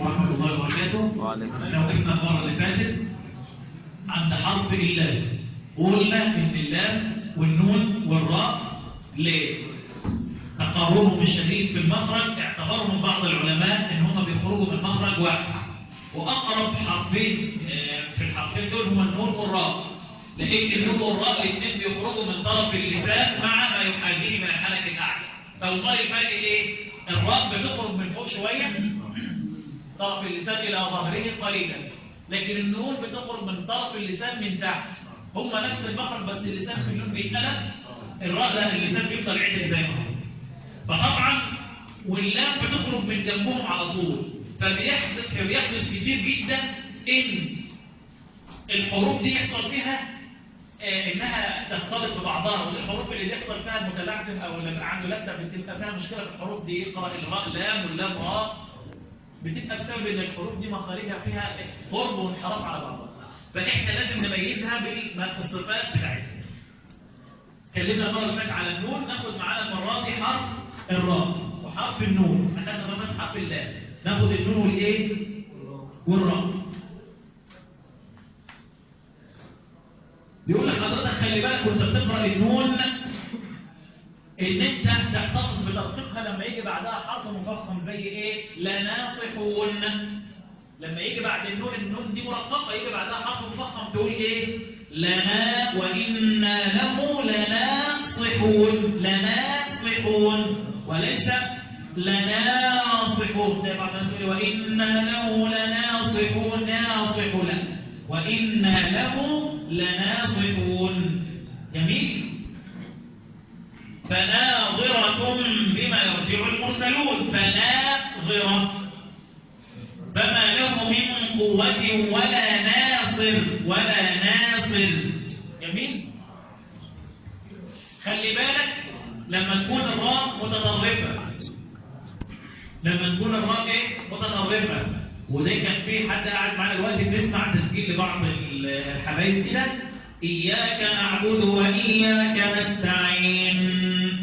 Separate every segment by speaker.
Speaker 1: ورحمة الله وبركاته
Speaker 2: وعليكم
Speaker 1: احنا وقفنا المرة اللي فاتت عند حرف اللام وقلنا ان اللام والنون والراء ليه؟ تقربهم الشديد في المخرج اعتبرهم بعض العلماء ان هم بيخرجوا من مخرج واحد واقرب حرفين آه، في الحرفين دول هما النون والراء لان النون والراء الاثنين بيخرجوا من طرف اللسان مع ما يحاذيه من الحنك الاعلى فالله الفرق ايه؟ الراء بتخرج من فوق شويه طرف اللسان إلى ظهره قليلا لكن النون بتخرج من طرف اللسان من تحت هما نفس المخرج بس اللسان في جنب بيتقلب الراء لا اللسان بيفضل عدل زي ما هو فطبعا واللام بتخرج من جنبهم على طول فبيحدث فبيحدث كتير جدا ان الحروف دي يحصل فيها آه، انها تختلط ببعضها والحروف اللي بيحصل فيها المتلعثم او اللي بيبقى عنده لثه بتبقى فيها مشكله في الحروف دي يقرا الراء لام واللام راء بتبقى بسبب ان الحروف دي مخارجها فيها قرب وانحراف على بعضها فاحنا لازم نميزها بالصفات بتاعتها اتكلمنا المره اللي فاتت على النون ناخد معانا المره دي حرف الراء وحرف النون اخذنا مثلا حرف اللام ناخد النون والايه والراء بيقول لحضرتك خلي بالك وانت بتقرا النون ان انت تحتفظ بترقيقها لما يجي بعدها حرف مفخم زي ايه لناصحون لما يجي بعد النون النون دي مرققه يجي بعدها حرف مفخم تقول ايه لنا وانا له لناصحون لناصحون وليس لناصحون زي بعض الناس يقول وانا له لناصحون ناصح له وانا له لناصحون جميل فناظرة بما يرجع المرسلون فناظرة فما له من قوة ولا ناصر ولا ناصر جميل خلي بالك لما تكون الراء متطرفة لما تكون الراء ايه متطرفة وده كان في حد قاعد معانا دلوقتي بنسمع تسجيل لبعض الحبايب كده إياك نعبد وإياك نستعين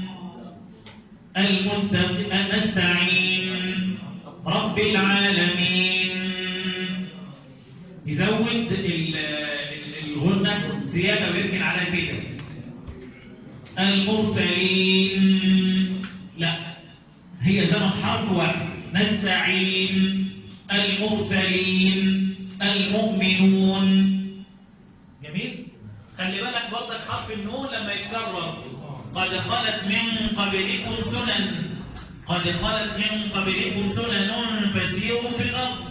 Speaker 1: المستقيم نستعين رب العالمين يزود ال- ال- الغنة زيادة ويركن على كده المرسلين لا هي زمن حرف واحد نستعين المرسلين المؤمنون جميل خلي بالك برضك حرف النون لما يتكرر قد خلت من قبلكم سنن قد خلت من قبلكم سنن فسيروا في الأرض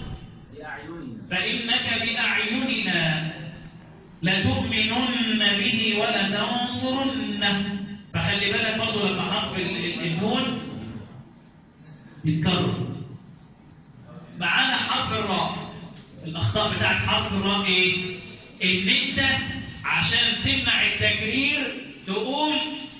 Speaker 1: فإنك بأعيننا لتؤمنن به ولتنصرنه فخلي بالك برضه لما حرف ال- ال- النون يتكرر معانا حرف الراء الأخطاء بتاعت حرف الراء إيه؟ إن أنت عشان تمنع التكرير تقول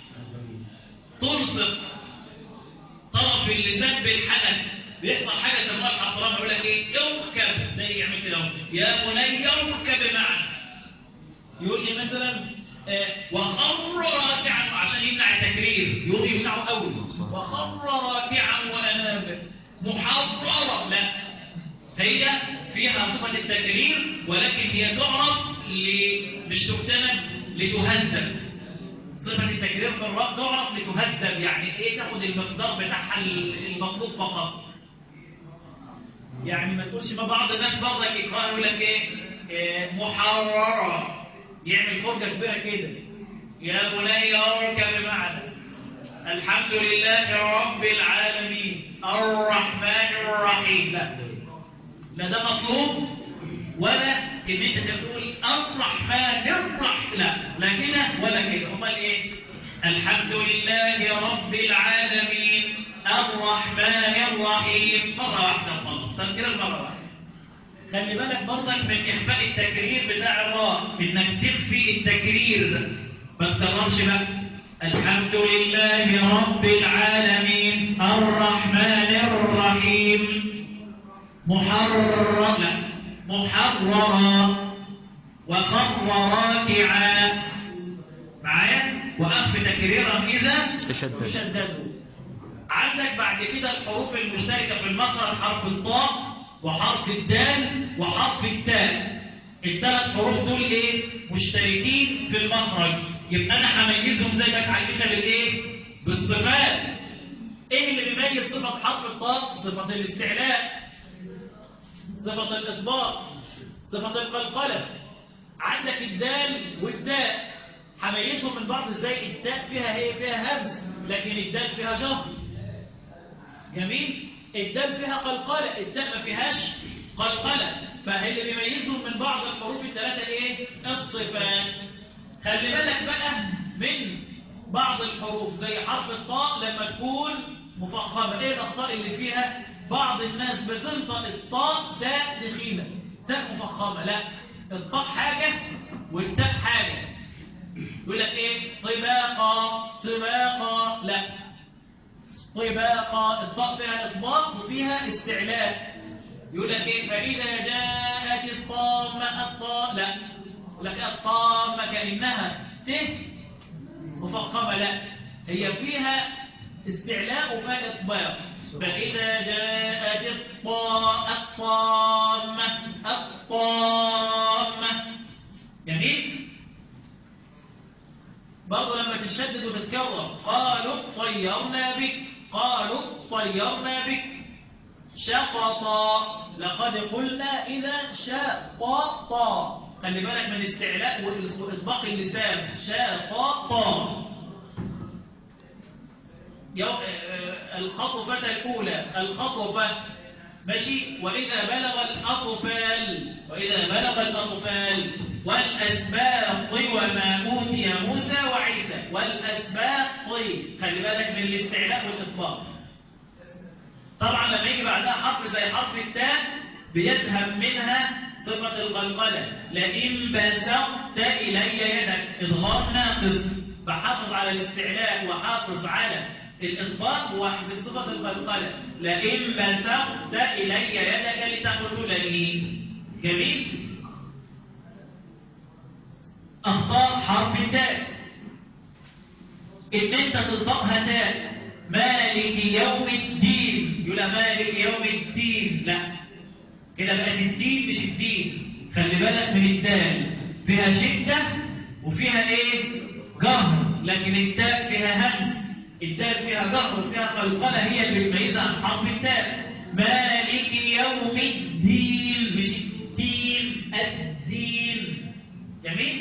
Speaker 1: تلصق طرف اللسان بالحنك بيحصل حاجة تسمى الحطران يقول لك إيه؟ اركب زي يعمل كده أهو. يا بني اركب معنا يقول لي مثلا آه، وخر راكعا عشان يمنع التكرير يقول يمنعه قوي وخر راكعا واناب محرره لا هي فيها صفه التكرير ولكن هي تعرف ل... مش تكتمل لتهذب صفه التكرير في الراء تعرف لتهذب يعني ايه تاخد المقدار بتاعها المطلوب فقط يعني ما تقولش ما بعض الناس برضك يقرأ يقول لك ايه إيه، محررة يعمل فرجة كبيرة كده يا بني اركب معنا الحمد لله رب العالمين الرحمن الرحيم لا لا ده مطلوب ولا ان انت تقول الرحمن الرحيم لا لا كده ولا كده امال ايه الحمد لله رب العالمين الرحمن الرحيم مرة واحدة خالص تذكير مرة واحدة خلي بالك برضك من إخفاء التكرير بتاع الراء إنك تخفي التكرير ما تكررش بقى الحمد لله رب العالمين الرحمن الرحيم محرر لا محررا وخر راكعا معايا وأخف تكريرا إذا
Speaker 2: تشدد.
Speaker 1: تشددوا عندك بعد كده الحروف المشتركة في المخرج حرف الطاء وحرف الدال وحرف التاء الثلاث حروف دول ايه مشتركين في المخرج يبقى انا هميزهم زي ما اتعلمنا بالايه بالصفات ايه اللي بيميز صفه حرف الطاء صفه الاستعلاء صفه الاثبات صفه القلقله عندك الدال والتاء هميزهم من بعض ازاي التاء فيها ايه فيها همز لكن الدال فيها جهر جميل الدال فيها قلقله التاء ما فيهاش قلقله فاللي بيميزهم من بعض الحروف الثلاثه ايه الصفات خلي بالك بقى من بعض الحروف زي حرف الطاء لما تكون مفخمه ايه الاخطاء اللي فيها بعض الناس بتنطق الطاء تاء دخيله تاء مفخمه لا الطاء حاجه والتاء حاجه يقول لك ايه طباقه طباقه لا طباقه الطاء فيها اطباق وفيها استعلاء يقول لك ايه فاذا جاءت الطامه الطاء لا يقول لك الطامه كانها ت مفخمه لا هي فيها استعلاء وفيها اطباق فاذا جاءت الطاء الطامه الطامه جميل برضه لما تشدد وتتكرر قالوا طيرنا بك قالوا طيرنا بك شقطا لقد قلنا إذا شقطا خلي بالك من الاستعلاء وإطباق اللسان شقطا الخطفة الأولى الخطفة ماشي وإذا بلغ الأطفال وإذا بلغ الأطفال والأسباط وما أوتي موسى وعيسى والأسباط خلي بالك من الاستعلاء والإطباق طبعا لما يجي بعدها حرف زي حرف التاء بيذهب منها صفة القلقلة لئن بسطت إلي يدك إضغام ناقص فحافظ على الاستعلاء وحافظ على الإطباق واحفظ صفة القلقلة لئن بسطت إلي يدك لتقتلني جميل أخطاء حرف التاء إن أنت تنطقها تاء مالك يوم الدين يقول مالك يوم الدين لا كده بقت الدين مش الدين خلي بالك من الدال فيها شدة وفيها ايه جهر لكن التاء فيها هم الدال فيها جهر وفيها قلقلة هي اللي بتميزها عن حرف التاء مالك يوم الدين مش الدين الدين جميل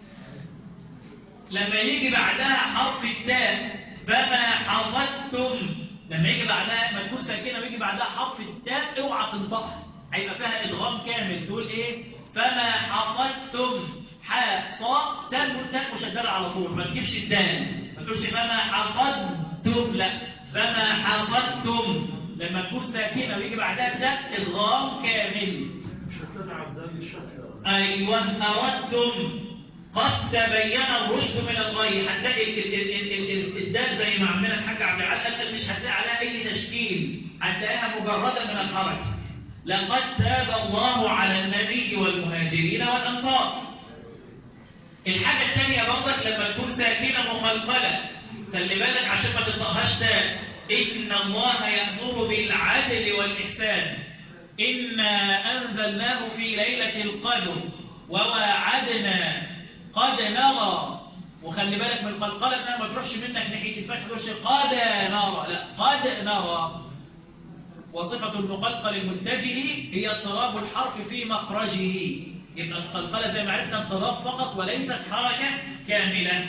Speaker 1: لما يجي بعدها حرف التاء فما حفظتم لما يجي بعدها ما تكون ساكنه ويجي بعدها حرف التاء اوعى تنطقها هيبقى فيها ادغام كامل تقول ايه فما حفظتم حاء طاء تاء تاء مشدده على طول ما تجيبش الدال ما تقولش فما حفظتم لا فما حفظتم لما تكون ساكنه ويجي بعدها تاء ادغام كامل
Speaker 2: شتان عبدالي شكرا
Speaker 1: ايوه اردتم قد تبين الرشد من الغي هتلاقي ال- ال- ال- ال- ال- الدال زي ما عملنا الحاج عبد العال قال مش هتلاقي عليها اي تشكيل هتلاقيها مجرده من الحركه لقد تاب الله على النبي والمهاجرين والانصار الحاجه الثانيه برضك لما تكون ساكنه مقلقله خلي بالك عشان ما تنطقهاش تاني ان الله يامر بالعدل والاحسان انا انزلناه في ليله القدر وواعدنا قد نرى وخلي بالك من القلقله انها ما تروحش منك ناحيه الفتح تقولش قد نرى لا قد نرى وصفه المقلقل المتجه هي اضطراب الحرف في مخرجه يبقى القلقله زي ما عرفنا اضطراب فقط وليست حركه كامله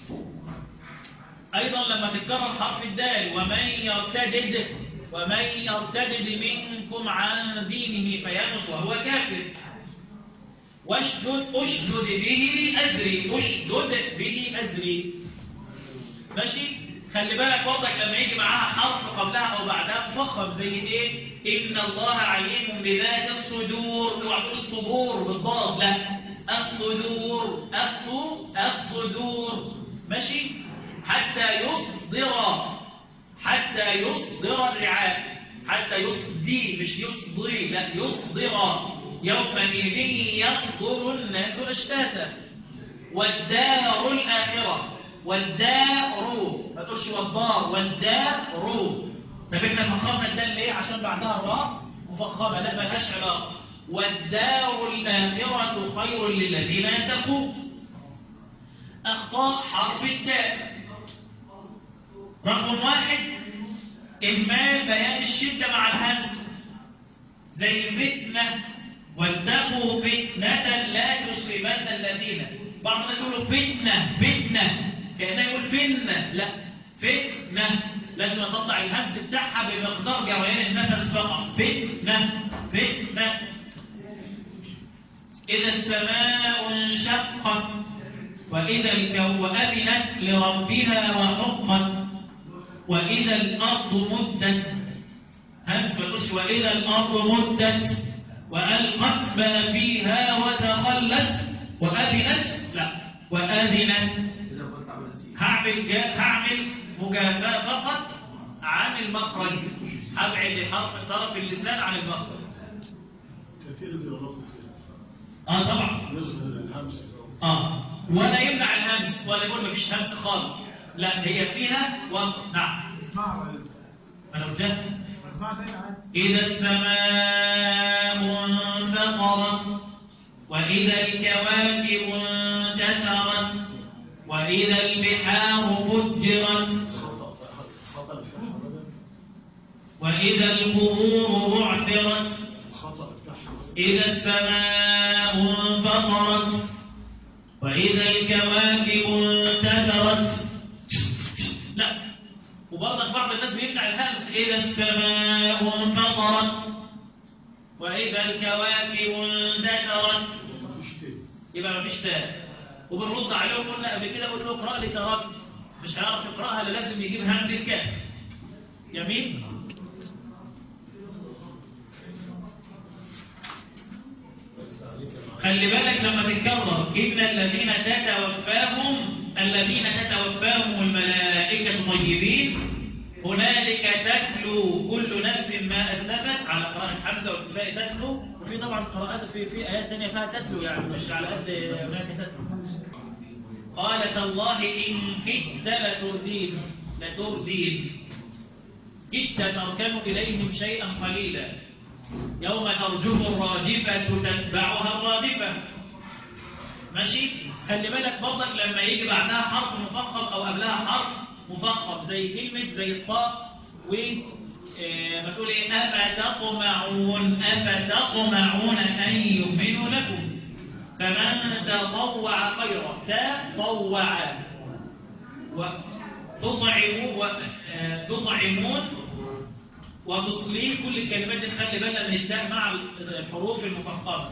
Speaker 1: ايضا لما تتكرر حرف الدال ومن يرتدد ومن يرتدد منكم عن دينه فيمت وهو كافر واشدد اشدد به أزري اشدد به أزري ماشي خلي بالك برضك لما يجي معاها حرف قبلها أو بعدها مفخم زي إيه إن الله عليم بذات الصدور اوعى تقول الصدور بالضاد لا الصدور الصو الصدور ماشي حتى يصدر حتى يصدر الرعاء حتى يصدي مش يصدري لا يصدر يومئذ يصدر الناس اشتاتا والدار الآخرة والدار ما تقولش والدار والدار طب احنا فخرنا الدال ليه عشان بعدها الراء مفخمة لا ملهاش علاقة والدار الآخرة خير للذين يتقون أخطاء حرف التاء رقم واحد إهمال بيان الشدة مع الهمز زي فتنة واتقوا فتنة لا تصيبن الذين بعض الناس يقولوا فتنة فتنة كأنه يقول فتنة لا فتنة لازم تطلع الهمز بتاعها بمقدار جريان النفس فقط فتنة فتنة إذا السماء انشقت وإذا الكو أذنت لربها وحقت وإذا الأرض مدت ها ما تقولش وإذا الأرض مدت وألقت ما فيها وتخلت وأذنت لا وأذنت هعمل جا... هعمل مجافاة فقط عن المخرج هبعد حرف طرف اللسان عن المخرج
Speaker 2: كثير من الغلط
Speaker 1: اه طبعا
Speaker 2: يظهر الهمس
Speaker 1: اه ولا يمنع الهمس ولا يقول مفيش همس خالص لا هي فيها و... نعم انا قلتها إذا السماء انفطرت وإذا الكواكب انتثرت وإذا البحار فجرت
Speaker 2: خطأ خطأ الفتح هذا
Speaker 1: وإذا القبور بعثرت
Speaker 2: الخطأ بتاعها
Speaker 1: إذا السماء انفطرت وإذا الكواكب انتثرت لا وبرضك بعض الناس بيمنع الهمس إذا السماء انفطرت وإذا الكواكب انتثرت
Speaker 2: مفيش كده
Speaker 1: يبقى مفيش تاء وبنرد عليهم قلنا قبل كده قلت له اقرا لي تراك مش هيعرف يقراها الا لازم يجيب همز الكاف جميل خلي بالك لما تتكرر إن الذين تتوفاهم الذين تتوفاهم الملائكة طيبين هنالك تتلو كل نفس ما أسلفت على قراءة حمزة والكفاء تتلو وفي طبعا قراءات في في آيات ثانية فيها تتلو يعني مش على قد هناك تتلو قال تالله إن كدت لتردين لتردين كدت تركن إليهم شيئا قليلا يوم ترجف الراجفة تتبعها الرادفة ماشي خلي بالك برضك لما يجي بعدها حرف مفخم أو قبلها حرف مفخم زي كلمة زي الطاء و آه، ما تقول ايه أفتطمعون أفتطمعون أن يؤمنوا لكم فمن تطوع خيرا تطوع وتطعموا و- آه، تطعمون وتصليه كل الكلمات دي نخلي بالنا من التاء مع الحروف المفخمه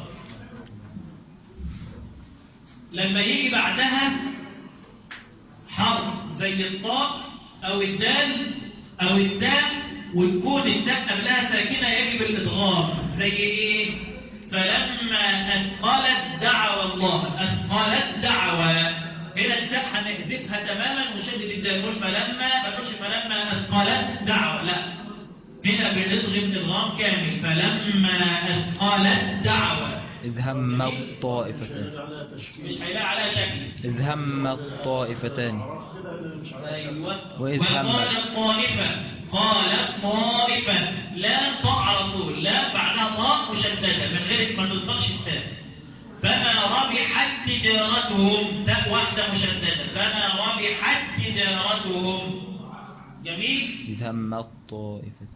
Speaker 1: لما يجي بعدها حرف زي الطاء او الدال او التاء وتكون التاء قبلها ساكنه يجب الادغام زي ايه فلما اثقلت دعوى الله اثقلت دعوى هنا التاء هنحذفها تماما وشدد الدال نقول فلما ما تقولش فلما اثقلت دعوى لا هنا بنضغم ادغام كامل فلما اثقلت دعوى
Speaker 3: إذ هم الطائفتان
Speaker 2: كان على تشكيل
Speaker 1: مش هيلاقي عليها شكل
Speaker 3: إذ هم الطائفتان
Speaker 2: عرفت كده اللي مش عارف
Speaker 1: أيوة
Speaker 3: وإذ همت.
Speaker 1: وقالت طائفة قالت طائفة لا طاء على طول لا بعدها طاء مشددة من غير ما تنطقش التاء فما ربحت تجارتهم تاء واحدة مشددة فما ربحت تجارتهم جميل
Speaker 3: إذ هم الطائفتان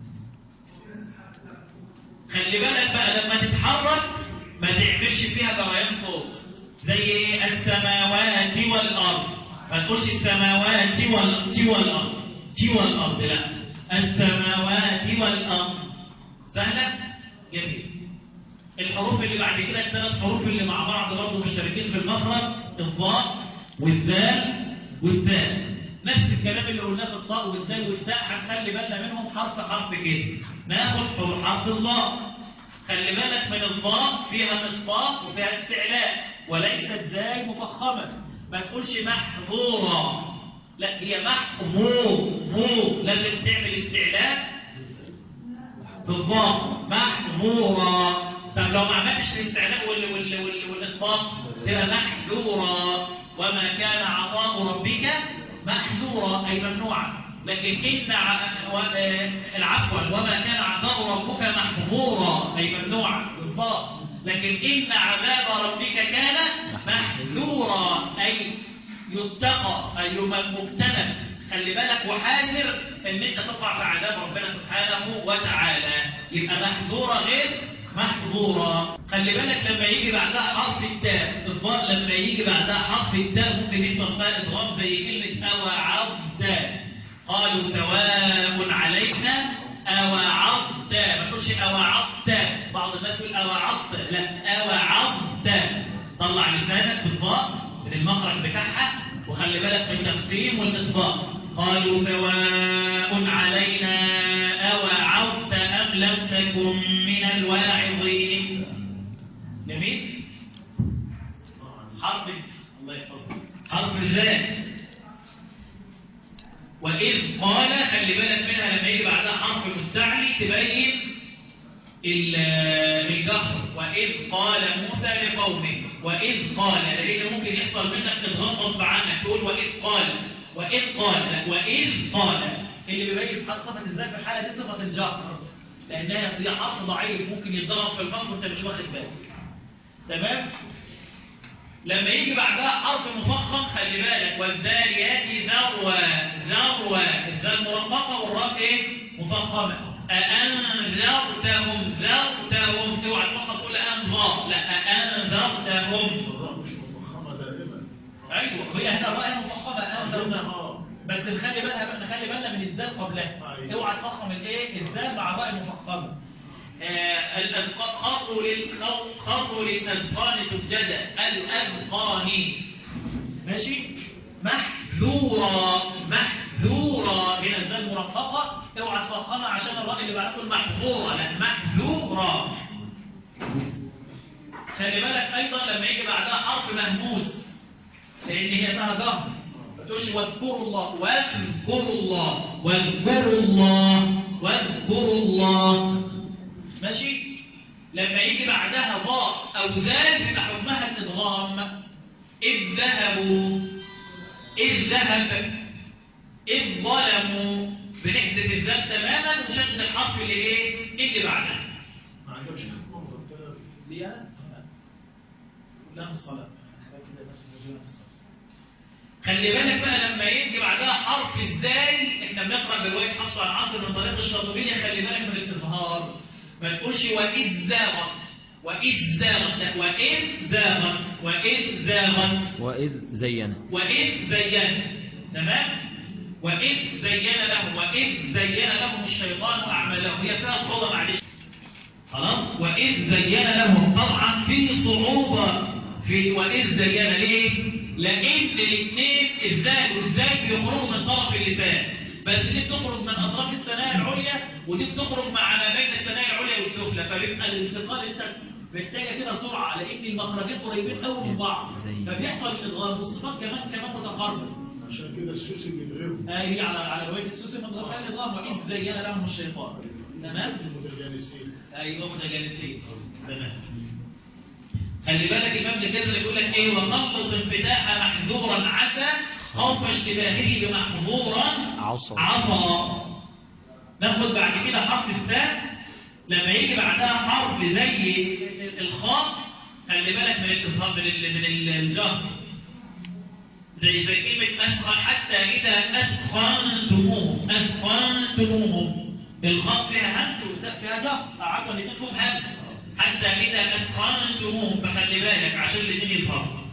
Speaker 1: خلي بالك بقى لما تتحرك ما تعملش فيها جريان صوت زي ايه السماوات والارض ما تقولش السماوات وال... والارض تي والارض لا السماوات والارض سهله جميل الحروف اللي بعد كده الثلاث حروف اللي مع بعض برضه مشتركين في المخرج الضاء والذال والثاء نفس الكلام اللي قلناه في الطاء والذال والتاء هنخلي بالنا منهم حرف حرف كده ناخد حرف حرف الضاء خلي بالك من الضاء فيها الاصفاء وفيها استعلاء وليست زاي مفخمه ما تقولش محظورة لا هي محظور مو لازم تعمل استعلاء بالضاء محظورة طب لو ما عملتش الاستعلاء وال وال وال والاصفاء تبقى محذورة وما كان عطاء ربك محذورة أي ممنوعة لكن إن ع- و- آه، العفو وما كان عطاء ربك محظورا أي ممنوعا بالضاء لكن إن عذاب ربك كان محذورا أي يتقى أي مجتنب خلي بالك وحاذر ان انت تقع في عذاب ربنا سبحانه وتعالى يبقى محذورة غير محظورة خلي بالك لما يجي بعدها حرف التاء الضاء لما يجي بعدها حرف التاء ممكن يحصل فيها ادغام زي كلمة أوعظت قالوا سواء علينا أوعظت ما تقولش أوعظت بعض الناس يقول أوعظت لا أوعظت طلع لسانك في الضاء من المخرج بتاعها وخلي بالك من التقسيم والإطباق قالوا سواء علينا أوعظت أم لم تكن من الواعظين جميل حرف الله يحفظك حرف الذات وإذ قال خلي بالك منها لما يجي بعدها حرف المستعلي تبين ال- الجهر وإذ قال موسى لقومه وإذ قال لأن ممكن يحصل منك إدغام غصب عنك تقول وإذ قال وإذ قال لا، وإذ قال اللي بيبين صفة ازاي في الحالة دي صفة الجهر لأنها هي حرف ضعيف ممكن يتضرب في الفصل وأنت مش واخد بالك تمام لما يجي بعدها حرف مفخم خلي بالك والذاريات ذروة ذروة الذال مرققة والراء ايه مفخمة أأنذرتهم ذرتهم اوعى تفخم تقول أنذر لا أأنذرتهم
Speaker 2: الراء مش مفخمة دائما
Speaker 1: ايوه هي هنا الراء مفخمة أنذرتهم
Speaker 2: اه
Speaker 1: بس نخلي بالنا نخلي بالنا من الذال قبلها
Speaker 2: أيوة.
Speaker 1: اوعى تفخم الايه الذال مع الراء المفخمه آه، الأذقان خروا لل- خروا للأذقان سجدا الأذقان ماشي محذورا محذورا هنا الذال مرققة اوعى تفخمها عشان الراء اللي بعدها تقول محظورة لا محذورا خلي بالك أيضا لما يجي بعدها حرف مهموس لأن هي فيها جهر ما تقولش واذكروا الله واذكروا الله واذكروا الله واذكروا الله ماشي لما يجي بعدها ضاء أو زال يبقى حكمها الإدغام إذ ذهبوا إذ ذهب إذ ظلموا بنحذف الذال تماما وشدد الحرف اللي إيه اللي بعدها
Speaker 2: ما عجبش منظر كده
Speaker 1: دي أنا لا الصلاة خلي بالك بقى لما يجي بعدها حرف الذال احنا بنقرا بروايه حفص عن عاصم من طريق الشاطبيه خلي بالك من الاظهار ما تقولش واذ زاغت واذ زاغت لا واذ زاغت واذ زاغت
Speaker 3: وإذ زين
Speaker 1: وإذ زين تمام وإذ زين لهم وإذ زين لهم الشيطان أعمالهم هي فيها صعوبة معلش خلاص وإذ زين لهم طبعا في صعوبة في وإذ زين ليه لأن الاثنين الذال والذال بيخرجوا من طرف اللسان بس دي بتخرج من أطراف الثنايا العليا ودي بتخرج مع ما بين الثنايا العليا والسفلى فبيبقى الانتقال انت محتاجه كده سرعه لان المخرجين قريبين قوي من بعض فبيحصل الادغام والصفات كمان كمان متقاربه
Speaker 2: عشان كده السوسي بيتغلب
Speaker 1: آه هي على على روايه السوسي من ضفاء الادغام واذ زين لهم الشيطان تمام
Speaker 2: المتجانسين
Speaker 1: اي اخرى جانتين تمام خلي بالك امام الجزر يقول لك ايه وخلط انفتاح محذورا عسى خوف اشتباهه بمحظورا
Speaker 3: عصا
Speaker 1: عصا ناخد بعد كده حرف الثاء لما يجي بعدها حرف زي الخاء خلي بالك من الاتصال من ال- من ال- الجهر زي زي كلمة أثقل حتى إذا أثقلتموهم أثقلتموهم الخاء فيها همس والثاء فيها جهر عفوا الاثنين فيهم همس حتى إذا أثقلتموهم فخلي بالك عشان الاثنين يظهروا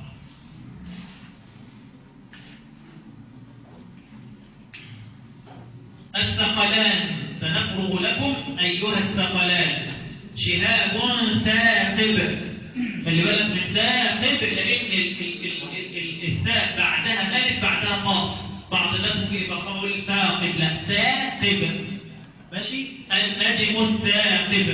Speaker 1: الثقلان سنفرغ لكم أيها الثقلان شهاب ثاقب خلي بالك من ثاقب لأن ال- ال- ال- ال- الثاء بعدها ألف بعدها قاف بعض الناس ممكن يبقى يقول ثاقب لا ثاقب ماشي النجم الثاقب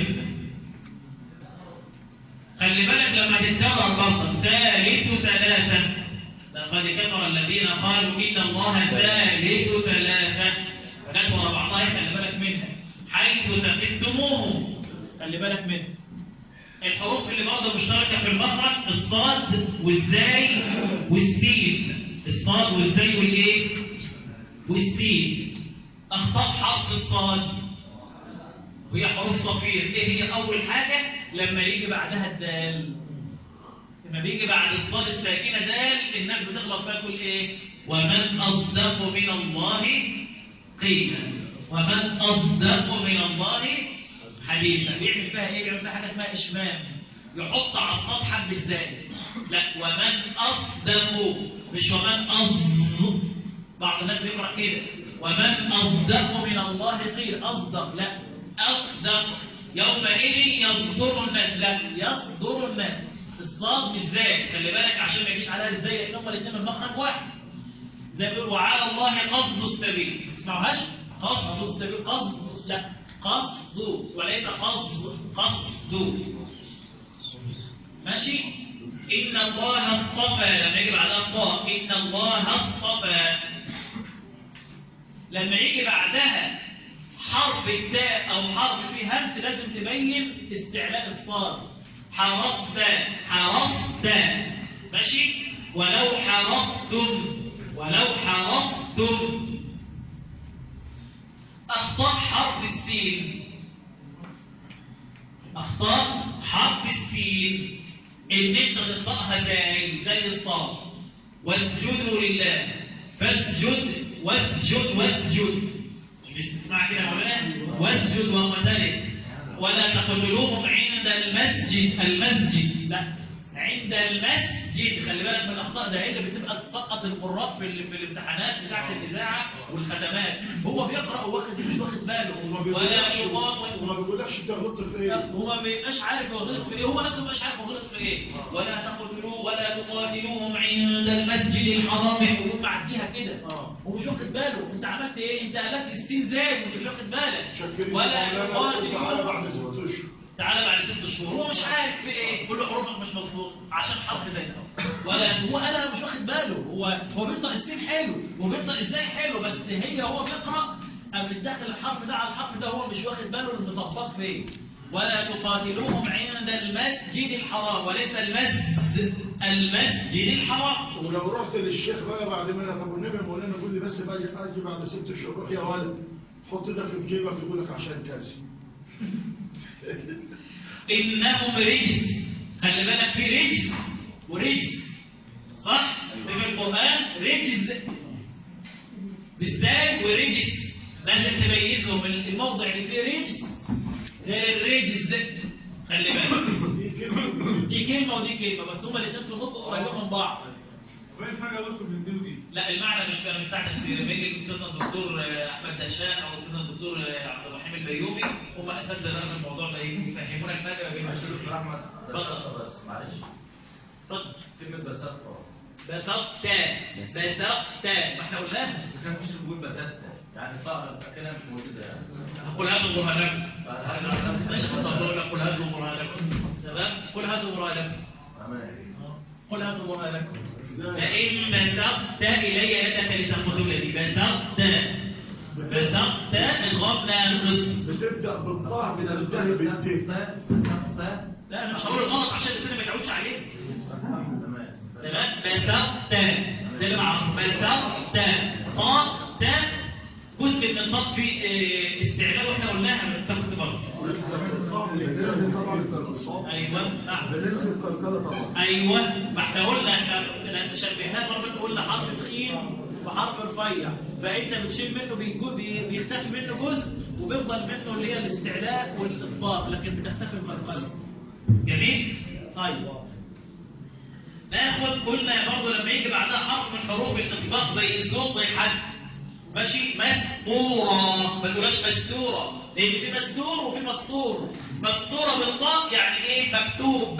Speaker 1: خلي بالك لما تتكرر برضه ثالث ثلاثة لقد كفر الذين قالوا إن الله ثالث ثلاثة كثر بعضها خلي بالك منها حيث ثقفتموهم خلي بالك منها الحروف اللي برضه مشتركة في المخرج الصاد والزاي والسين الصاد والزاي والايه والسين أخطاء حرف الصاد وهي حروف صفير إيه هي أول حاجة لما يجي بعدها الدال لما بيجي بعد الصاد الساكنة دال الناس بتغلط فيها تقول إيه ومن أصدق من الله قيلا ومن أصدق من الله حديثا بيعمل فيها إيه بيعمل فيها حاجة اسمها إشمام يحط على الصاد حبة زائد لا ومن أصدق مش ومن أصدق بعض الناس بيقرأ كده ومن أصدق من الله قيل أصدق لا أصدق يومئذ يصدر الناس لا يصدر الناس الصاد مش زائد خلي بالك عشان ما يجيش عليها ازاي لان هم الاثنين من مخرج واحد زي بيقول وعلى الله قصد السبيل ما تسمعوهاش قصد السبيل قصد لا قصد وليس قصد قصد ماشي إن الله اصطفى لما يجي بعدها الطاء إن الله اصطفى لما يجي بعدها حرف التاء أو حرف فيه همس لازم تبين استعلاء الصاد حرصت حرصت ماشي ولو حرصتم ولو حرصتم أخطاء حرف السين أخطاء حرف السين إن أنت تنطقها زي زي الصاد واسجدوا لله فاسجد واسجد واسجد مش تسمع كده يا مولانا واسجد وقتلك ولا تقتلوهم عند المسجد المسجد لا عند المسجد خلي بالك من الاخطاء ده هي بتبقى تسقط القراء في ال- في الامتحانات بتاعه الاذاعه والختمات هو بيقرا واخد مش واخد باله
Speaker 2: وما
Speaker 1: ولا
Speaker 2: بيقولكش وما
Speaker 1: يقاوم
Speaker 2: بيقولكش انت غلطت في ايه
Speaker 1: هو ما بيبقاش عارف هو غلط في ايه هو نفسه مش عارف هو غلط في ايه ولا تقتلوا ولا تقاتلوهم عند المسجد الحرام يقولون معديها كده
Speaker 2: اه
Speaker 1: ومش واخد باله انت عملت ايه انت قلبت السين زاد وانت مش واخد بالك
Speaker 2: شكرين
Speaker 1: ولا
Speaker 2: تعالى
Speaker 1: تقاتلوهم
Speaker 2: بعد ست اشهر
Speaker 1: تعالى بعد ست شهور هو مش عارف في ايه كل حروفك مش مظبوط عشان حرف زي ده ولا هو انا مش واخد باله هو هو بينطق السين حلو وبينطق ازاي حلو بس هي هو بيقرا قام داخل الحرف ده على الحرف ده هو مش واخد باله المطبط فين ولا تقاتلوهم عند المسجد الحرام وليس المسجد المسجد الحرام
Speaker 2: ولو رحت للشيخ بقى بعد ما انا طب والنبي مولانا يقول لي بس باجي اجي بعد ست اشهر روح يا ولد حط ده في جيبك يقول لك عشان كذا
Speaker 1: إنهم رجس خلي بالك في رجس ورجس صح؟ في القرآن رجس بالذات ورجس لازم تميزهم الموضع اللي فيه رجس غير الرجس ده خلي بالك
Speaker 2: دي كلمه
Speaker 1: دي كلمة ودي كلمة بس هما الاثنين في النطق قريبين من بعض
Speaker 4: وين حاجه بس من دي ودي
Speaker 1: لا المعنى مش كان بتاع تفسير لما يجي سيدنا الدكتور آه، احمد دشان او سيدنا الدكتور آه، عبد الرحيم البيومي هم اساتذه لنا في الموضوع ده إيه؟ يفهمونا الفرق بين
Speaker 5: دكتور احمد
Speaker 1: اتفضل.
Speaker 5: بس معلش
Speaker 1: اتفضل
Speaker 5: كلمه بساطه
Speaker 1: بسطت بسطت ما احنا قلناها
Speaker 5: بس كان مش بيقول بساطه يعني صعب كده مش موجوده يعني
Speaker 1: قل هاتوا برهانكم مش هتقول لك قل هاتوا برهانكم تمام قل هاتوا برهانكم
Speaker 5: تمام
Speaker 1: قل هاتوا برهانكم فإن بسطت إلي يدك لتأخذوا يدي بسطت بسطت الغاب لا ينقص
Speaker 2: بتبدا بالطاء من الباء بالت
Speaker 1: لا انا مش هقول غلط عشان الانسان ما يتعودش عليه
Speaker 5: تمام
Speaker 1: تمام بسطت ده اللي معروف بسطت طاء تاء جزء من الطاء في آه، استعلاء واحنا قلناها بس تاخد برضه ايوه نعم ايوه ما احنا قلنا احنا احنا شبهناه مره قلنا حرف تخين وحرف رفيع فانت بتشيل منه بيجو- بي- بيختفي منه جزء وبيفضل منه اللي هي الاستعلاء والاطباق لكن بتختفي المرمله جميل طيب ناخد قلنا برضه لما يجي بعدها حرف من حروف الاطباق زي الصوت زي حد ماشي مسطورة ما تقولهاش مستورة لأن في مستور وفي مسطور مسطورة بالطاء يعني إيه مكتوب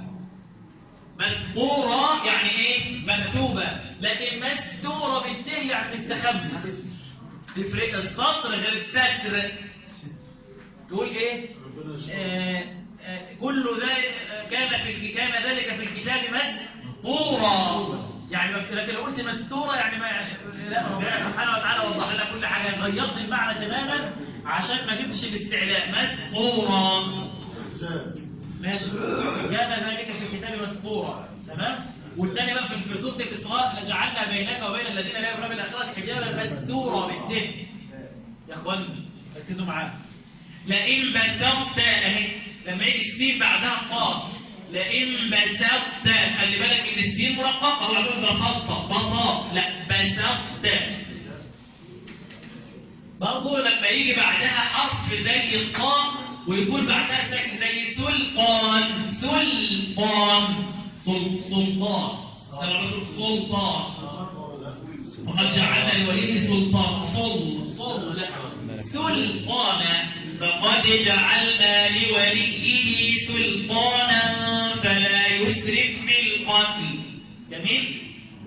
Speaker 1: مسطورة يعني إيه مكتوبة لكن مستورة بالته يعني بتستخبى تفرق السطر غير الستر تقول إيه آه، آه، كل ذلك كان في الك- كان ذلك في الكتاب مسطورا يعني مك- لكن لو قلت مستورة يعني ما يعني لا ربنا سبحانه وتعالى وضح لنا كل حاجة غيرت المعنى تماما عشان ما جبتش الاستعلاء مسطورا
Speaker 2: ازاي
Speaker 1: ماشي كان ذلك في الكتاب مسطورا تمام والثاني بقى في في سوره الاسراء جعلنا بينك وبين الذين لا يؤمنون بالاخره حجابا مستورا بالته يا اخواني ركزوا معايا لئن بسطت اهي لما يجي السين بعدها قاف لئن بسطت خلي بالك ان السين مرققه هو عامل بسطه بساط لا بسطت برضه لما يجي بعدها حرف زي الطاء ويكون بعدها ساكن زي سلطان سلطان سل- سلطان أنا بقول سلطان وقد جعلنا لوليه سلطان صل صل سلطانا فقد جعلنا لوليه سلطانا فلا يسرف في القتل جميل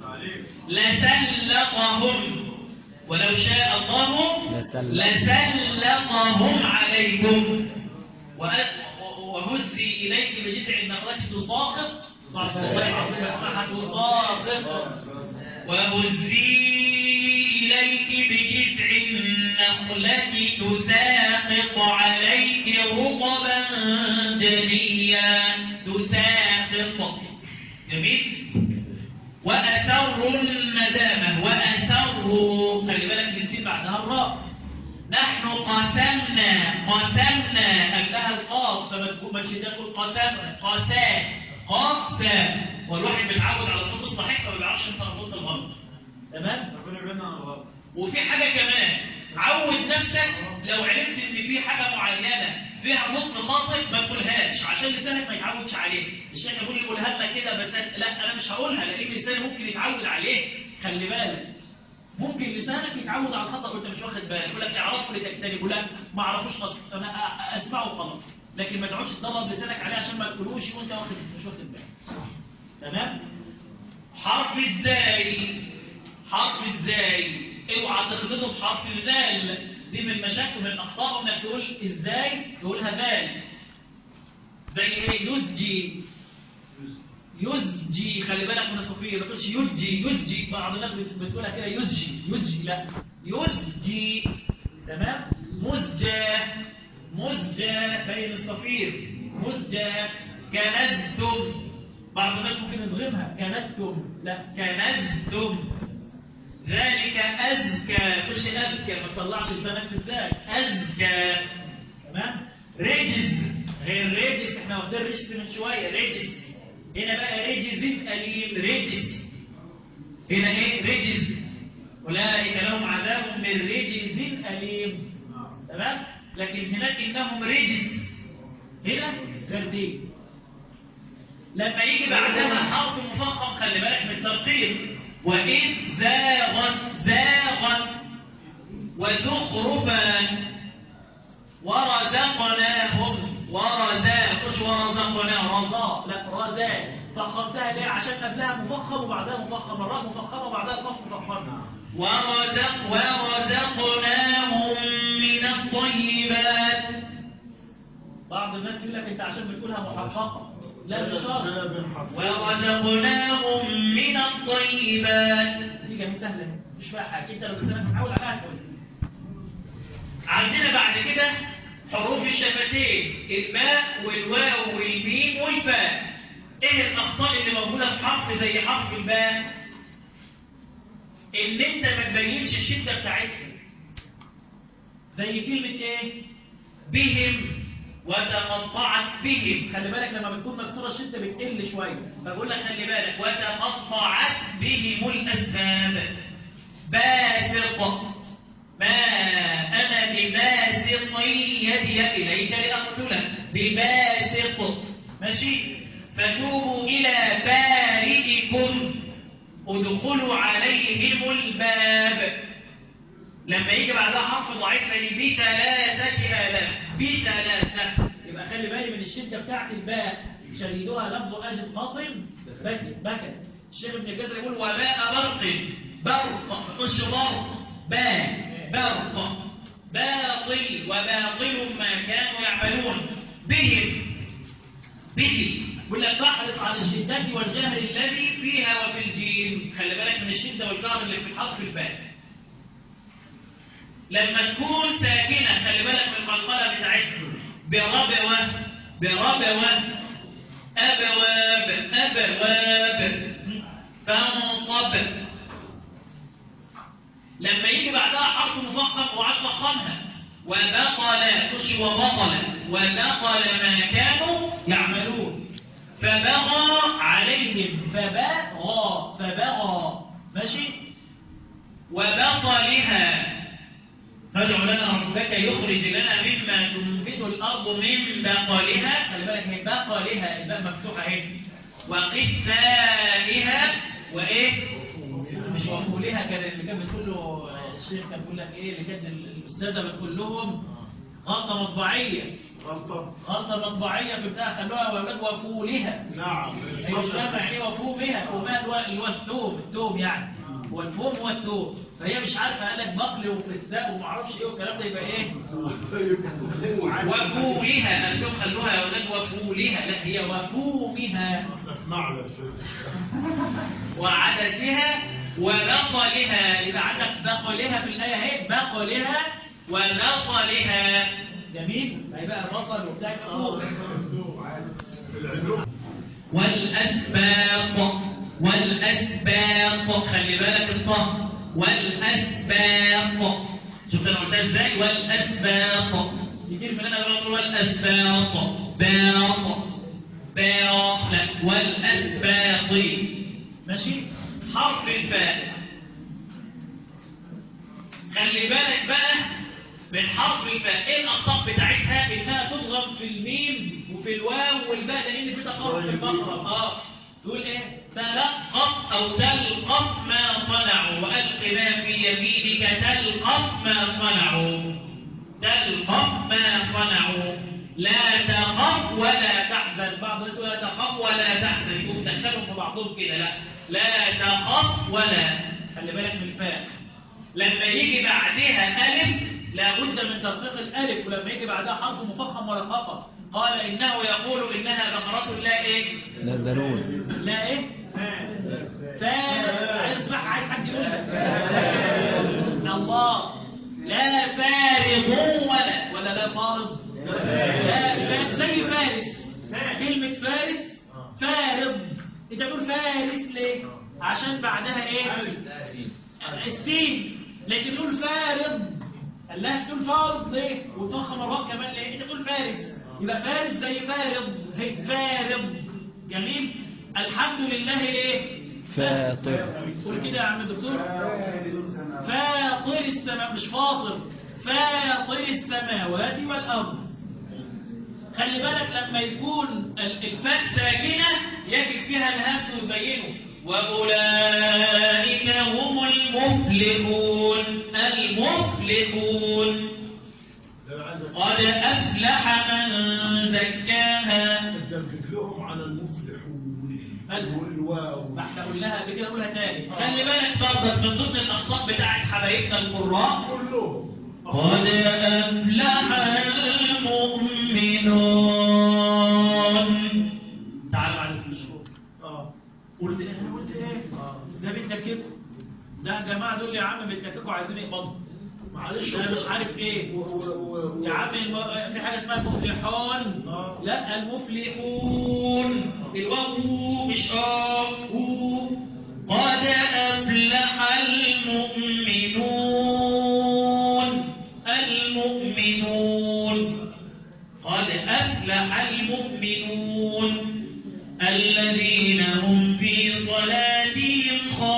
Speaker 1: لسلطهم ولو شاء الله
Speaker 3: لسلط.
Speaker 1: لسلطهم عليكم وأ- وهزي إليك بجذع النخلة تساقط تساقط وهزي إليك بجذع النخلة تساقط عليك رطبا جنيا تساقط جميل وأسروا الندامة وأسروا خلي بالك من السين بعدها الراء نحن قسمنا قسمنا قبلها القاف فما تكون ما تشدهاش تقول قسمنا قسا قسا والواحد متعود على النص الصحيح فما بيعرفش انت النص الغلط تمام
Speaker 4: ربنا يبعدنا عن الغلط
Speaker 1: وفي حاجة كمان عود نفسك لو عرفت ان في حاجة معينة فيها نطق ناطق ما تقولهاش عشان لسانك ما يتعودش عليه الشيخ يقول لي قولها لنا كده بس لا انا مش هقولها لان لساني ممكن يتعود عليه خلي بالك ممكن لسانك يتعود على الخطا وانت مش واخد بالك يقول لك اعرفه لتجتنبه لا ما اعرفوش خالص انا أ- أ- اسمعه خلاص لكن ما تقعدش تدرب لسانك عليه عشان ما تقولوش وانت واخد مش واخد بالك تمام حرف ازاي حرف ازاي اوعى تخلطه بحرف الذال دي من مشاكل من اخطاء انك تقول ازاي تقولها ذال زي ايه يزجي يزجي خلي بالك من التطوير ما تقولش يزجي يزجي بعض الناس بت- بتقولها كده يزجي يزجي لا يزجي تمام مزجى مزجى بين الصفير مزجى كنزتم بعض الناس ممكن يضغمها كنزتم لا كنزتم ذلك أزكى مش أزكى ما تطلعش البنات في الذات أزكى تمام رجز غير رجز احنا واخدين رجز من شوية رجز هنا بقى رجز أليم رجز هنا ايه رجز أولئك لهم عذاب من رجز أليم تمام لكن هناك إنهم رجز هنا غير دي لما يجي بعدها حرف مفخم خلي بالك من الترقيم وإذ زاغت زاغت وزخرفا ورزقناهم ورزا مش ورزقنا رزا لا رزا فخمتها ليه عشان قبلها مفخم وبعدها مفخم الراء مفخمه وبعدها القاف مفخمه ورزق ورزقناهم من الطيبات بعض الناس يقول لك انت عشان بتقولها محققه لا مش شرط ورزقناهم من الطيبات دي كانت سهله مش فيها حاجه انت لو لسانك تحاول عليها تقول عندنا بعد كده حروف الشفتين الباء والواو والميم والفاء ايه الاخطاء اللي موجوده في حرف زي حرف الباء ان انت ما تبينش الشده بتاعتها زي كلمه ايه بهم وتقطعت بهم خلي بالك لما بتكون مكسوره الشده بتقل شويه فبقول لك خلي بالك وتقطعت بهم الاسباب باسط ما انا بباسط يدي اليك لاقتلك بباسط ماشي فتوبوا الى بارئكم ادخلوا عليهم الباب لما يجي بعدها حرف ضعيف زي بثلاثة آلاف بثلاثة يبقى خلي بالي من الشدة بتاعت الباء شديدها لفظ أجد قاطم بكت بكت الشيخ ابن الجزر يقول وباء برق برق مش برق باء برق باطل وباطل ما كانوا يعملون بهم به يقول لك تحرص على الشدة والجهل الذي فيها وفي الجيم خلي بالك من الشدة والجهل اللي في حرف الباء لما تكون ساكنة خلي بالك من القلقلة بتاعتها بربوة بربوة أبواب أبواب فانصب لما يجي بعدها حرف مفخم وعاد فخمها وبطل خش وبطل وبطل ما كانوا يعملون فبغى عليهم فبغى فبغى ماشي وبطلها فادع لنا ربك يخرج لنا مما تنبت الارض من بقلها خلي بالك هي بقلها الباء مفتوحه اهي وقثائها وايه مش وفولها كان اللي كان بتقول له الشيخ كان بيقول لك ايه اللي كانت الاستاذه بتقول لهم غلطه مطبعيه
Speaker 2: غلطة
Speaker 1: غلطه مطبعيه في بتاع خلوها يا اولاد وفولها
Speaker 2: نعم
Speaker 1: هي مش فاهمه يعني ايه وفومها فومها اللي هو- اللي هو الثوم الثوم يعني هو الفوم هو الثوم فهي مش عارفه قال لك بقل وفسداء وما اعرفش ايه والكلام ده يبقى ايه وفولها قال لهم خلوها يا اولاد وفولها لا هي وفومها
Speaker 2: معلش
Speaker 1: وعدسها وبصلها يبقى عندك بقلها في الآية اهي بقلها وبصلها جميل هيبقى البصل وبتاع فوق
Speaker 2: العلوم
Speaker 1: والأسباط والأسباط خلي بالك الطه والأسباط شفت انا قلتها ازاي والأسباط كتير مننا بيقولوا والأسباط باط باط لا والأسباط ماشي حرف الفاء خلي بالك بقى من حرف الفاء ايه الاخطاء بتاعتها انها تضغم في الميم وفي الواو والباء لان في تقارب في المخرج اه تقول ايه تلقف او تلقف ما صنعوا والق ما في يمينك تلقف ما صنعوا تلقف ما صنعوا لا تخف ولا تحزن بعض الناس يقول لا تخف ولا تحزن يقوم دخلهم في بعضهم كده لا لا تخف ولا خلي بالك من الفاء لما يجي بعدها ألف لابد من تطبيق الألف ولما يجي بعدها حرف مفخم ولا خفض قال إنه يقول إنها بقرة لا إيه
Speaker 3: لا ذلول
Speaker 1: لا إيه فا عايز اسمعها عايز حد يقولها الله لا فارض ولا ولا لا فارض لا فا- زي فارس كلمة فارس فارض انت بتقول فارس ليه عشان بعدها ايه السين لكن تقول فارض قال لها تقول فارض ليه وتضخم الراء كمان ليه انت تقول فارض يبقى فارض زي فارض هي فارض جميل الحمد لله ايه
Speaker 3: فاطر
Speaker 1: قول كده يا عم الدكتور فاطر السماء مش فاطر فاطر السماوات والارض خلي بالك لما يكون ال- الفاء ساكنه يجب فيها الهمز ويبينه واولئك هم المفلحون المفلحون قد افلح من زكاها
Speaker 2: دقق لهم على المفلحون
Speaker 1: هل-
Speaker 2: والواو
Speaker 1: ما احنا قلناها قبل كده قولها تاني خلي بالك برضك من ضمن الاخطاء بتاعت حبايبنا القراء
Speaker 2: كلهم
Speaker 1: قد أفلح المؤمنون تعالوا على الفلوس
Speaker 2: اه
Speaker 1: قلت ايه انا قلت ايه ده بيتككوا ده يا جماعه دول يا عم بيتككوا عايزين يقبضوا
Speaker 2: معلش
Speaker 1: انا مش عارف ايه
Speaker 2: و- و- و-
Speaker 1: يا عم الم- في حاجه اسمها المفلحون
Speaker 2: آه.
Speaker 1: لا المفلحون الواو مش اه هو. قد افلح المؤمنون المؤمنون قد افلح المؤمنون الذين هم في صلاتهم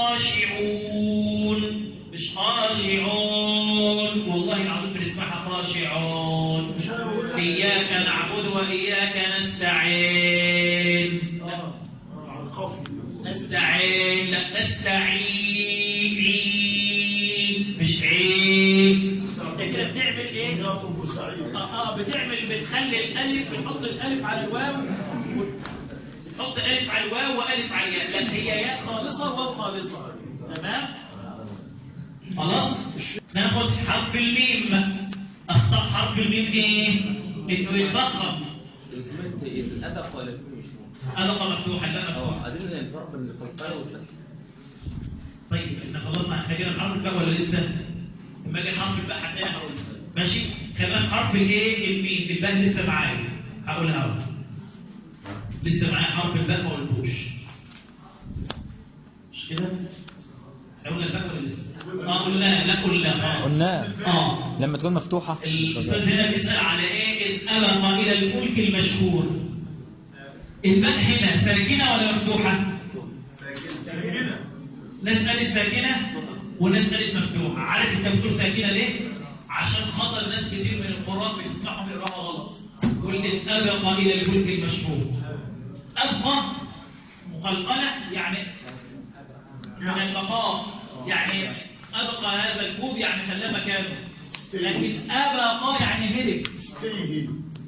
Speaker 1: خاشعون مش خاشعون والله العظيم بنسمعها خاشعون إياك نعبد وإياك نستعين لا
Speaker 2: اه آه، على القافية
Speaker 1: نستعين لا نستعين مش عين انت كده بتعمل ايه؟
Speaker 2: ياطب سعيد
Speaker 1: اه اه بتعمل بتخلي الالف بتحط الالف على الواو تحط الف على الواو والف على الياء لا هي ياء خالصه وواو خالصه تمام خلاص ناخد حرف الميم اخطا حرف الميم ايه انه يتفخم
Speaker 5: الأدب ولا مش
Speaker 1: ألقى مفتوحا لا
Speaker 5: اه
Speaker 1: مفتوحا
Speaker 5: عايزين الفرق بين الفلقاء والفتح
Speaker 1: طيب احنا خلصنا احنا جينا الحرف الباء ولا لسه؟ لما اجي الحرف الباء هتلاقيها هقول ماشي؟ خلينا في حرف الايه؟ الميم الباء لسه معايا هقولها اهو لسه معايا حرف الباء ما قلتوش مش كده؟ احنا قلنا الباء ولا لسه؟ اه قلنا لا قلنا
Speaker 3: قلنا
Speaker 1: اه
Speaker 3: لما تكون مفتوحة
Speaker 1: الأستاذ هنا بيسأل على إيه إذ أبق إلى الفلك المشهور الباء هنا ساكنة ولا مفتوحة؟
Speaker 4: كده
Speaker 1: نسأل الساكنة ونسأل المفتوحة عارف أنت بتقول ساكنة ليه؟ عشان خاطر ناس كتير من القراء بتسمعهم يقراها غلط يقول إذ أبق إلى الفلك المشهور أبقى مقلقلة يعني من البقاء يعني أبقى هذا الكوب يعني خلاه مكانه لكن أبقى يعني هرب
Speaker 2: استيهي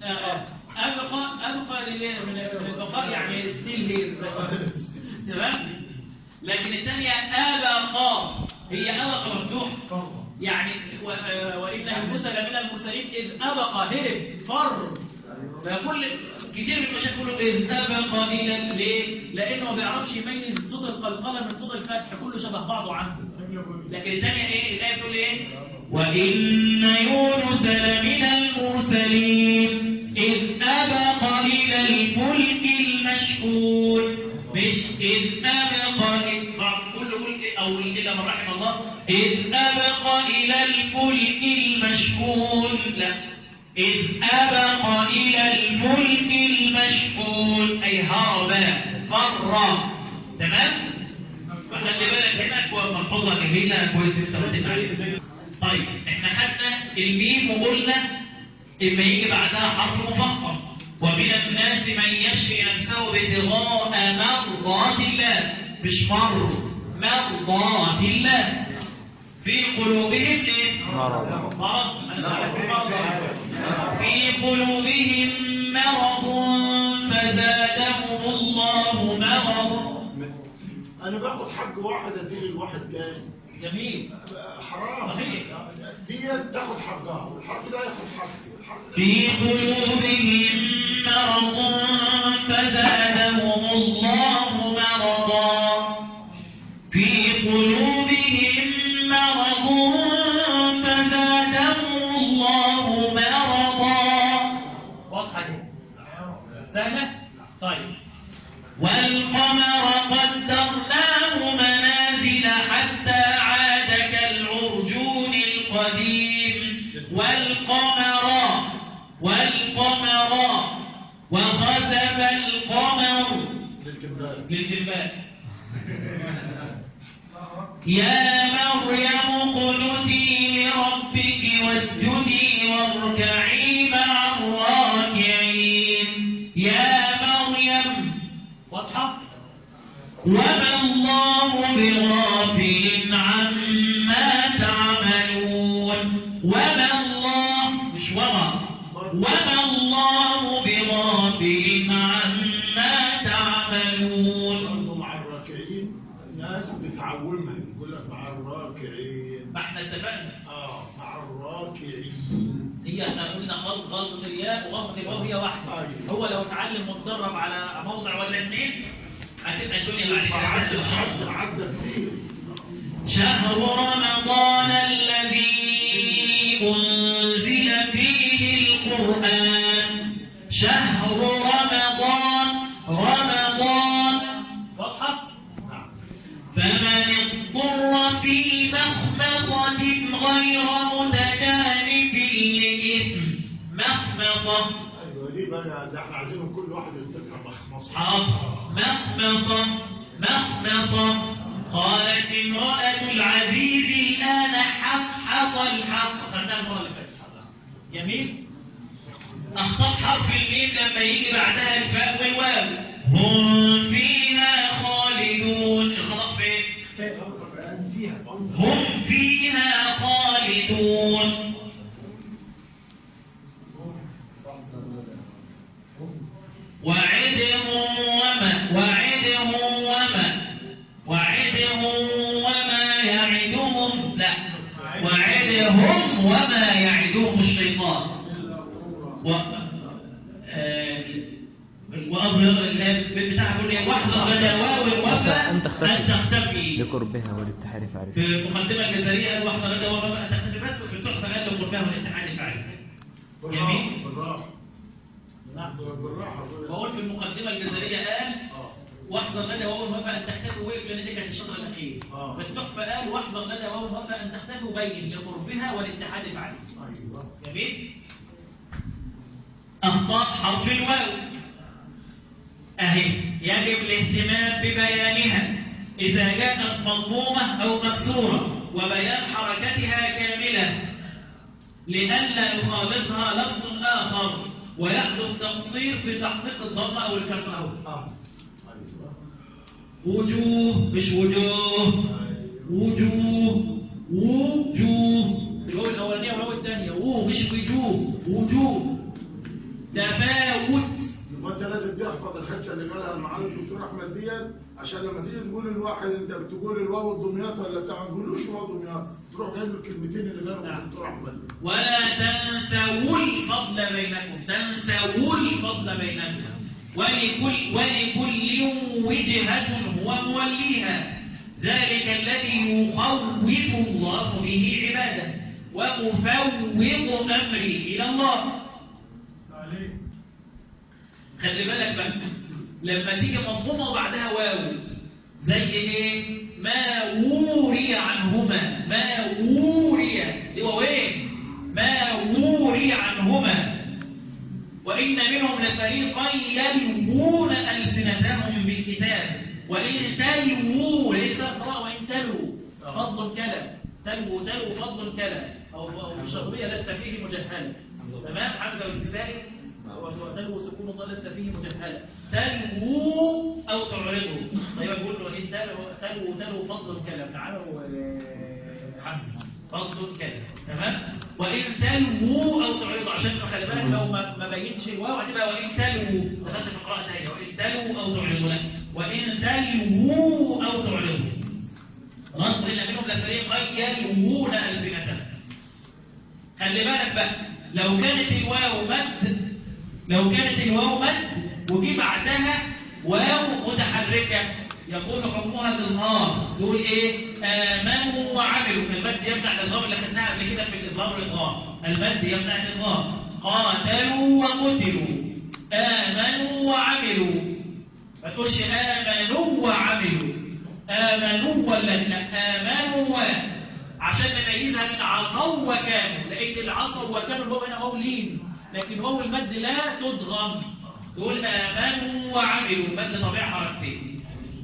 Speaker 1: أبقى أبقى لل- من من البقاء يعني ستيل هير تمام لكن الثانية أبقى هي أبقى مفتوح يعني و- وإن موسى لمن المرسلين إذ أبقى هرب فر فكل كتير من المشايخ يقولوا إذ أبقى إلى ليه؟ لأنه ما بيعرفش يميز صوت القلقلة من صوت الفتح كله شبه بعضه عنده لكن الثانية إيه؟ الآية بتقول إيه؟ وإن يونس لمن المرسلين إذ أبق إلى الفلك المشحون مش إذ أبق إذ كل ملك أو إلا من رحم الله إذ أبق إلى الفلك المشحون لا إذ أبق إلى الفلك المشحون أي هرب فر تمام؟ فخلي بالك هنا كو- ملحوظة جميلة كويس انت رديت عليها طيب احنا خدنا الميم وقلنا اما يجي بعدها حرف مفخم ومن الناس من يشفي نفسه ابتغاء مرضات الله مش مر مرضات الله في قلوبهم ايه؟
Speaker 3: مرض.
Speaker 1: مرض أنا بعرف مرض. في قلوبهم مرض فزادهم الله مرض
Speaker 2: انا باخد حق واحد اديه لواحد تاني
Speaker 1: جميل
Speaker 2: حرام
Speaker 1: صحيح.
Speaker 2: دي تاخد حقها والحق ده ياخد حقي والحق ده
Speaker 1: في قلوبهم مرض فزادهم الله مرضا في قلوبهم مرض فزادهم الله مرضا واضحة دي سهلة؟ طيب والقمر قدرناه منازل حتى عاد كالعرجون القديم والقمر والقمر وخسف القمر
Speaker 2: للكباب
Speaker 1: للجبال يا مريم اقنتي لربك واسجدي واركعي مع الراكعين يا مريم واضحة وما الله بغافل عما تعملون وما الله مش وما وما الله بغافل عما تعملون
Speaker 2: برضه مع الراكعين الناس بتعومها يقول لك مع الراكعين
Speaker 1: ما احنا اتفقنا
Speaker 2: اه مع الراكعين
Speaker 1: هي احنا قلنا غلط غلطة الياء وغلطة الواو هي واحدة
Speaker 2: أيوة.
Speaker 1: هو لو اتعلم واتدرب على موضع ولا اثنين هتبقى الدنيا بعد كده
Speaker 2: عدى
Speaker 1: تسهل.
Speaker 2: عدى كتير
Speaker 1: شهر رمضان الذي أنزل فيه القرآن شهر رمضان رمضان واضحة؟
Speaker 2: نعم
Speaker 1: فمن اضطر في مخمصة غير متجانف لإثم مخمصة
Speaker 2: ايوه دي بقى ده احنا عايزينهم كل واحد يتبع مخمصه
Speaker 1: حاضر مخمصة مخمصة قالت امرأة العزيز الآن حصحص الحق خدناها المرة اللي فاتت جميل أخطأت حرف الميم لما يجي بعدها الفاء والواو هم فيها خالدون الخطأ فين؟ هم فيها خالدون وعدهم وما وعدهم وما وعدهم وما يعدهم لا وعدهم وما يعدهم الشيطان و آه، وأظهر البيت بتاعها بيقول ايه واحذر لدى واو الوفا
Speaker 3: أن تختفي.
Speaker 1: أن تختفي
Speaker 3: لقربها والاتحاد فعرف
Speaker 1: في المقدمة الجزائرية قال واحذر لدى واو الوفا أن تختفي بس في التحفة قال لقربها والاتحاد فعل جميل
Speaker 2: بالراحه
Speaker 1: نعم
Speaker 2: بالراحه
Speaker 1: بقول في المقدمة الجزائرية قال
Speaker 2: اه
Speaker 1: واحذر لدى واو الموافقة أن تختفي وقف لأن دي كانت الشطر الأخير
Speaker 2: آه.
Speaker 1: فالتحفة قال واحذر لدى واو الموافقة أن تختفي وبين لقربها والاتحاد فعليه
Speaker 2: ايوه
Speaker 1: جميل أخطاء حرف الواو أهي يجب الاهتمام ببيانها إذا جاءت مضمومة أو مكسورة وبيان حركتها كاملة لئلا يخالطها لفظ آخر ويحدث تقصير في تحقيق الضم أو الكسر أو
Speaker 2: اه ايوه
Speaker 1: وجوه مش وجوه وجوه وجوه الواو الأولانية والواو الثانية وو مش وجوه وجوه تفاوت
Speaker 2: يبقى انت لازم تحفظ الحته اللي قالها المعلم الدكتور احمد ديت عشان لما تيجي تقول للواحد انت بتقول الواو الدمياط ولا بتاع ما تقولوش واو دمياط تروح جايب له الكلمتين اللي قالهم
Speaker 1: نعم.
Speaker 2: الدكتور احمد
Speaker 1: ولا تنسوا الفضل بينكم تنسوا الفضل بينكم ولكل ولكل وجهة هو موليها ذلك الذي يخوف الله به عباده وأفوض أمري إلى الله
Speaker 4: عليك
Speaker 1: خلي بالك بقى لما تيجي مضمومة وبعدها واو زي ايه ما وري عنهما ما وري دي واوين ما وري عنهما وإن منهم لفريقا يلوون ألسنتهم بالكتاب وإن تلووا ليس قراءة وإن تلووا فضل كلام تلو تلو فضل كلام أو أو الشرطية لست فيه مجهلة تمام حمزة والكفائي وتلو سكون الله لست فيه مجهلة تلو أو تعرضه طيب بقول له إن تلو تلو تلو فضل كلام تعالوا آه، حمزة فضل كلام تمام وإن تلو أو تعرضه عشان خلي بالك لو ما ما بينش الواو هتبقى وإن تلو دخلت في قراءة تانية وإن تلو أو تعرضه لا وإن تلو أو تعرضه نصر إن منهم لفريقا يلوون ألسنتهم خلي بالك بقى لو كانت الواو مد لو كانت الواو مد وجي بعدها واو متحركة يقول حكمها الإظهار يقول إيه آمنوا وعملوا المد يمنع الإظهار اللي خدناها قبل كده في الإظهار والإظهار المد يمنع الإظهار قاتلوا وقتلوا آمنوا وعملوا ما تقولش آمنوا وعملوا آمنوا ولا لا آمنوا و عشان نميزها من عطوا وكانوا لأن العطوا وكانوا اللي هو هنا هو لين لكن هو المد لا تضغم تقول آمنوا وعملوا المد طبيعي حركتين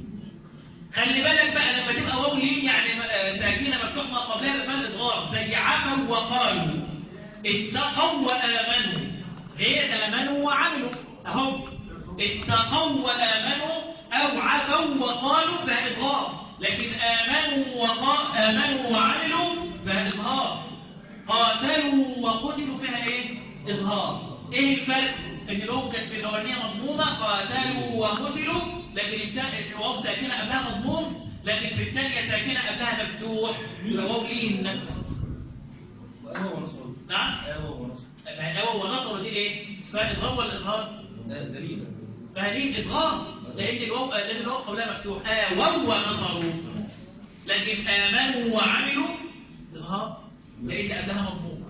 Speaker 1: خلي بالك بقى لما تبقى واو لين يعني آه، ساكنه مفتوح ما قبلها بمال الادغام زي عموا وقالوا اتقوا وامنوا غير امنوا وعملوا اهو اتقوا وامنوا او عفوا وقالوا فادغام لكن امنوا وقا امنوا وعملوا فاظهار قاتلوا وقتلوا فيها ايه اظهار ايه الفرق ان لهم كانت في الاولانيه مضمومه قاتلوا وقتلوا لكن التا- الواو ساكنه قبلها مضموم لكن في الثانيه ساكنه قبلها مفتوح يبقى واو لين
Speaker 5: وأهو ونصر
Speaker 1: نعم
Speaker 5: أهو ونصر
Speaker 1: فهو ونصر دي ايه فاظهار ولا اظهار
Speaker 5: ده دليل
Speaker 1: فهذه ادغام لان الواو لان الواو قبلها مفتوح آه وهو نصروا لكن امنوا وعملوا اظهار لان قبلها مضموم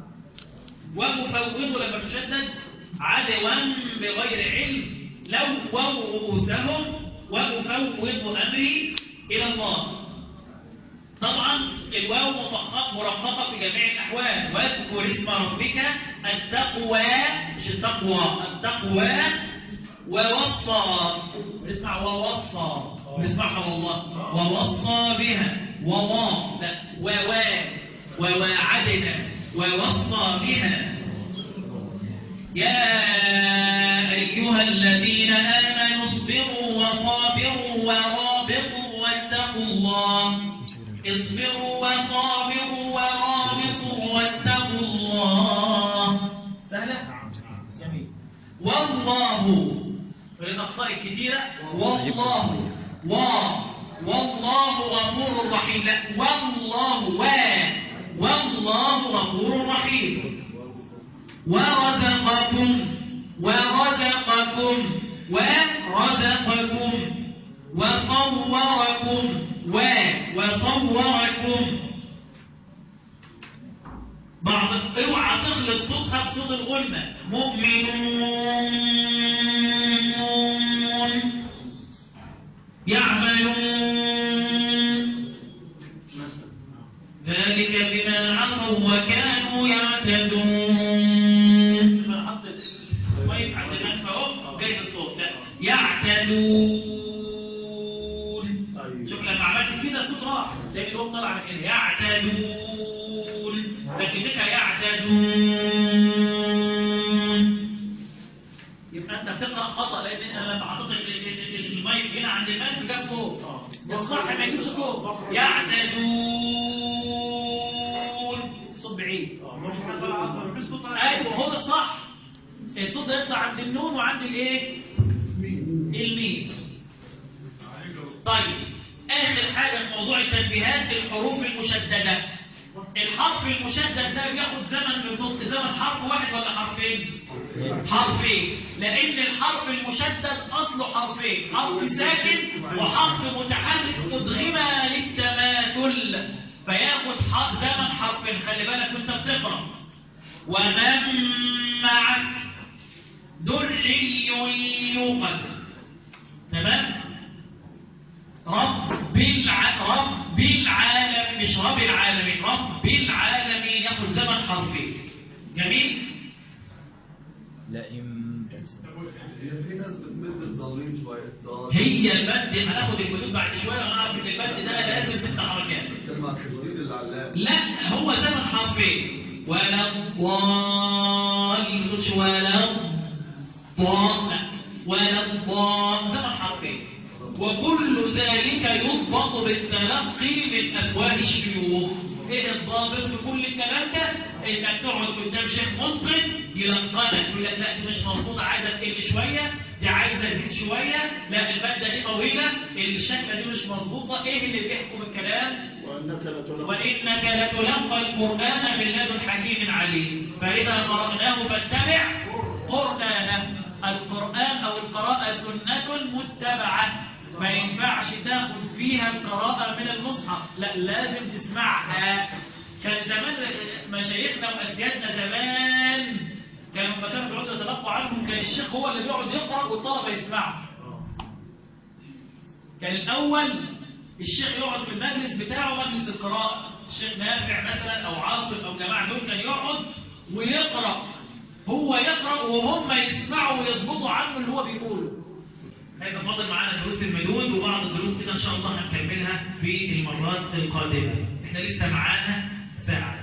Speaker 1: ومفوض لما تشدد عدوا بغير علم لووا رؤوسهم وأفوض أمري إلى الله طبعا الواو مفخ- مرققة في جميع الأحوال واذكر اسم ربك التقوى مش التقوى التقوى ووصى بنسمع ووصى بنسمعها والله ووصى بها ووا لا ووا وواعدنا ووصى بها يا أيها الذين آمنوا اصبروا وصابروا ورابطوا واتقوا الله اصبروا وصابروا ورابطوا واتقوا الله سهلة؟ جميل والله من الأخطاء الكثيرة والله و والله غفور رحيم لا والله و والله غفور رحيم ورزقكم ورزقكم ورزقكم وصوركم و وصوركم بعض اوعى تخلط صوتها بصوت الغنة مؤمنون يعملون ذلك بما عصوا وكانوا يعتدون لما حط المايك عند الانف اهو جاي الصوت لا يعتدون
Speaker 2: أيوة.
Speaker 1: شوف لما عملت كده صوت راح لكن الوقت طلع على كده يعتدون لكنك يعتدون يبقى انت بتقرا خطا لان انا لما حطيت ال- ال- ال- المايك هنا عند الانف جاب صوت الصح ما يجيبش صوت يعتدون صوت بعيد ايوه هو ده الصح الصوت ده يطلع عند النون وعند الايه الميم طيب اخر حاجه في موضوع التنبيهات الحروف المشدده الحرف المشدد ده بياخد زمن في النطق زمن حرف واحد ولا حرفين حرفين لان الحرف المشدد اصله حرفين حرف ساكن وحرف متحرك ادغم للتماثل فياخد ح- زمن حرفين خلي بالك وانت بتقرا ومن معك دري يوقد تمام رب الع... رب العالم مش رب العالمين رب العالمين ياخد زمن حرفين جميل
Speaker 3: لئن
Speaker 6: هي في ناس بتمد الضالين شويه ضال
Speaker 1: هي المد هناخد المدود بعد شويه ونعرف ان المد ده لازم ست حركات
Speaker 6: كلمة تشديد العلاق
Speaker 1: لا هو زمن حرفين ولا الضالين ما تقولش ولا الضال ولا الضال زمن حرفين وكل ذلك يضبط بالتلقي من افواه الشيوخ ايه الضابط في كل الكلام ده انك تقعد قدام شيخ متقن يلقنك يقول لك لا دي مش مظبوطه عايزه تقل شويه دي عايزه تزيد شويه لا الماده دي طويله الشكله دي مش مظبوطه ايه اللي بيحكم الكلام
Speaker 2: وانك لتلقى
Speaker 1: وإنك لتلقى القرآن من لدن حكيم عليم فإذا قرأناه فاتبع قرآنه القرآن أو القراءة سنة متبعة ما ينفعش تاخد فيها القراءة من المصحف لا لازم تسمعها كان زمان مشايخنا وأجدادنا زمان كانوا لما كانوا بيقعدوا يتلقوا عنهم كان الشيخ هو اللي بيقعد يقرأ والطلبة يسمعوا كان الأول الشيخ يقعد في المجلس بتاعه مجلس القراءة الشيخ نافع مثلا أو عاطف أو جماعة دول كان يقعد ويقرأ هو يقرأ وهم يسمعوا ويضبطوا عنه اللي هو بيقوله هيبقى فاضل معانا دروس المدود وبعض الدروس كده إن شاء الله هنكملها في المرات القادمة احنا لسه معانا ساعة